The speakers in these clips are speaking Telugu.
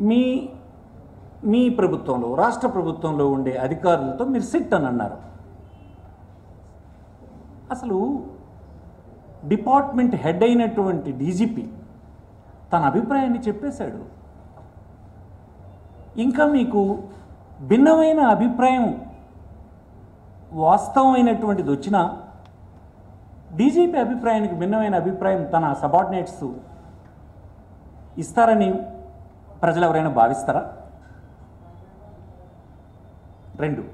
మీ మీ ప్రభుత్వంలో రాష్ట్ర ప్రభుత్వంలో ఉండే అధికారులతో మీరు సిట్ అని అన్నారు అసలు డిపార్ట్మెంట్ హెడ్ అయినటువంటి డీజీపీ తన అభిప్రాయాన్ని చెప్పేశాడు ఇంకా మీకు భిన్నమైన అభిప్రాయం వాస్తవమైనటువంటిది వచ్చినా డీజీపీ అభిప్రాయానికి భిన్నమైన అభిప్రాయం తన సబార్డినేట్స్ ఇస్తారని ప్రజలు ఎవరైనా భావిస్తారా రెండు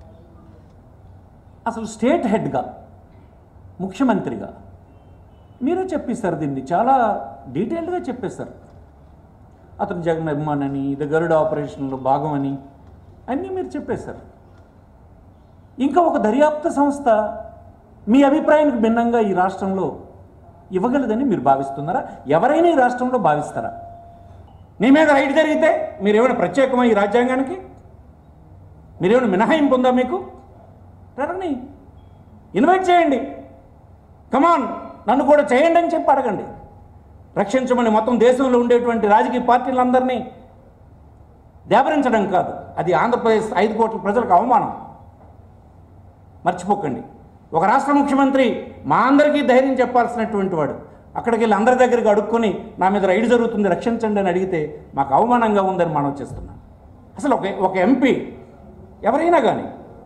అసలు స్టేట్ హెడ్గా ముఖ్యమంత్రిగా మీరే చెప్పేశారు దీన్ని చాలా డీటెయిల్డ్గా చెప్పేశారు అతను జగన్ అభిమానని ఇది గరుడ ఆపరేషన్లో భాగం అని అన్నీ మీరు చెప్పేశారు ఇంకా ఒక దర్యాప్తు సంస్థ మీ అభిప్రాయానికి భిన్నంగా ఈ రాష్ట్రంలో ఇవ్వగలదని మీరు భావిస్తున్నారా ఎవరైనా ఈ రాష్ట్రంలో భావిస్తారా నీ మీద రైట్ జరిగితే మీరేమైనా ప్రత్యేకమా ఈ రాజ్యాంగానికి మీరేమైనా మినహాయింపు ఉందా మీకు రండి ఇన్వైట్ చేయండి కమాన్ నన్ను కూడా చేయండి అని చెప్పి అడగండి రక్షించమని మొత్తం దేశంలో ఉండేటువంటి రాజకీయ పార్టీలందరినీ దేవరించడం కాదు అది ఆంధ్రప్రదేశ్ ఐదు కోట్ల ప్రజలకు అవమానం మర్చిపోకండి ఒక రాష్ట్ర ముఖ్యమంత్రి మా అందరికీ ధైర్యం చెప్పాల్సినటువంటి వాడు అక్కడికి వెళ్ళి అందరి దగ్గరికి అడుక్కొని నా మీద రైడ్ జరుగుతుంది రక్షించండి అని అడిగితే మాకు అవమానంగా ఉందని మనం చేస్తున్నాం అసలు ఒక ఒక ఎంపీ ఎవరైనా కానీ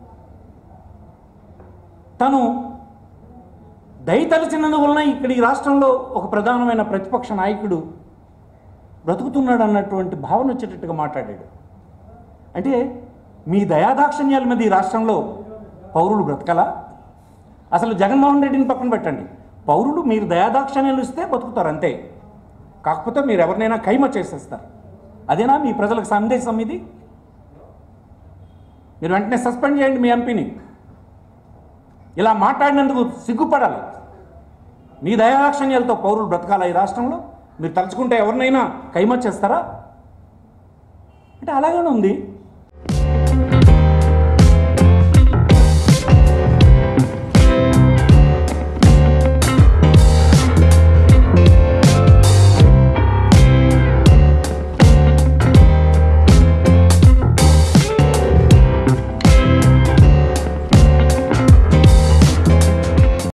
తను దయతలిచినందువలన ఇక్కడ ఈ రాష్ట్రంలో ఒక ప్రధానమైన ప్రతిపక్ష నాయకుడు బ్రతుకుతున్నాడు అన్నటువంటి భావన వచ్చేటట్టుగా మాట్లాడాడు అంటే మీ దయాదాక్షిణ్యాల మీద ఈ రాష్ట్రంలో పౌరులు బ్రతకలా అసలు జగన్మోహన్ రెడ్డిని పక్కన పెట్టండి పౌరులు మీరు దయాదాక్షిణ్యాలు ఇస్తే బతుకుతారు అంతే కాకపోతే మీరు ఎవరినైనా ఖైమ చేసేస్తారు అదేనా మీ ప్రజలకు సందేశం ఇది మీరు వెంటనే సస్పెండ్ చేయండి మీ ఎంపీని ఇలా మాట్లాడినందుకు సిగ్గుపడాలి మీ దయాదాక్షణ్యాలతో పౌరులు బ్రతకాలా ఈ రాష్ట్రంలో మీరు తలుచుకుంటే ఎవరినైనా కైమ చేస్తారా అంటే అలాగనే ఉంది